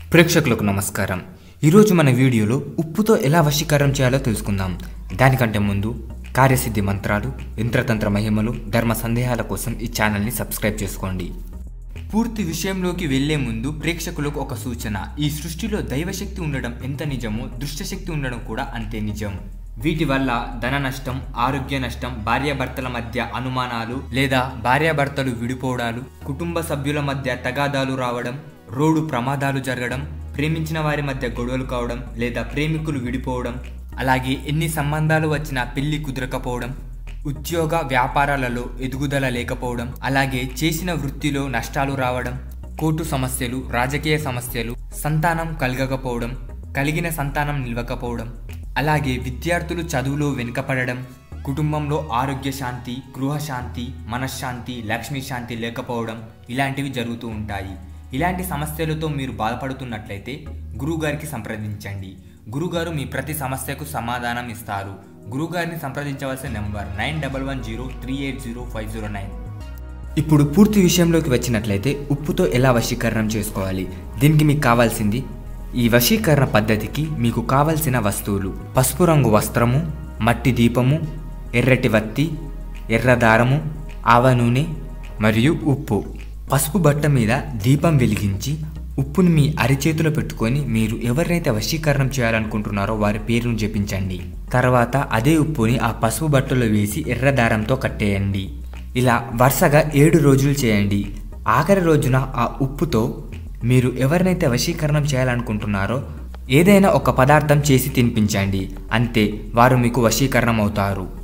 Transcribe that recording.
ప్రేక్షకులకు నమస్కారం ఈరోజు మన వీడియోలో ఉప్పుతో ఎలా వశీకరణం చేయాలో తెలుసుకుందాం దానికంటే ముందు కార్యసిద్ధి మంత్రాలు యంత్రతంత్ర మహిమలు ధర్మ సందేహాల కోసం ఈ ఛానల్ని సబ్స్క్రైబ్ చేసుకోండి పూర్తి విషయంలోకి వెళ్లే ముందు ప్రేక్షకులకు ఒక సూచన ఈ సృష్టిలో దైవశక్తి ఉండడం ఎంత నిజమో దుష్టశక్తి ఉండడం కూడా అంతే నిజం వీటి వల్ల ధన నష్టం ఆరోగ్య నష్టం భార్యాభర్తల మధ్య అనుమానాలు లేదా భార్యాభర్తలు విడిపోవడాలు కుటుంబ సభ్యుల మధ్య తగాదాలు రావడం రోడ్డు ప్రమాదాలు జరగడం ప్రేమించిన వారి మధ్య గొడవలు కావడం లేదా ప్రేమికులు విడిపోవడం అలాగే ఎన్ని సంబంధాలు వచ్చినా పెళ్లి కుదరకపోవడం ఉద్యోగ వ్యాపారాలలో ఎదుగుదల లేకపోవడం అలాగే చేసిన వృత్తిలో నష్టాలు రావడం కోర్టు సమస్యలు రాజకీయ సమస్యలు సంతానం కలగకపోవడం కలిగిన సంతానం నిలవకపోవడం అలాగే విద్యార్థులు చదువులో వెనుకపడడం కుటుంబంలో ఆరోగ్య శాంతి గృహశాంతి మనశ్శాంతి లక్ష్మీ శాంతి లేకపోవడం ఇలాంటివి జరుగుతూ ఉంటాయి ఇలాంటి సమస్యలతో మీరు బాధపడుతున్నట్లయితే గురువుగారికి సంప్రదించండి గురుగారు మీ ప్రతి సమస్యకు సమాధానం ఇస్తారు గురుగారిని సంప్రదించవలసిన number nine double one zero three eight zero five zero nine ఇప్పుడు పూర్తి విషయంలోకి వచ్చినట్లయితే ఉప్పుతో ఎలా వశీకరణం చేసుకోవాలి దీనికి మీకు కావాల్సింది ఈ వశీకరణ పద్ధతికి మీకు కావలసిన వస్తువులు పసుపు రంగు వస్త్రము మట్టి దీపము ఎర్రటి వత్తి ఎర్ర దారము ఆవ నూనె మరియు ఉప్పు పసుపు బట్ట మీద దీపం వెలిగించి ఉప్పుని మీ అరిచేతిలో పెట్టుకొని మీరు ఎవరినైతే వశీకరణం చేయాలనుకుంటున్నారో వారి పేరును జపించండి తర్వాత అదే ఉప్పుని ఆ పసుపు బట్టలో వేసి ఎర్ర దారంతో కట్టేయండి ఇలా వరుసగా ఏడు రోజులు చేయండి ఆఖరి రోజున ఆ ఉప్పుతో మీరు ఎవరినైతే వశీకరణం చేయాలనుకుంటున్నారో ఏదైనా ఒక పదార్థం చేసి తినిపించండి అంతే వారు మీకు వశీకరణం అవుతారు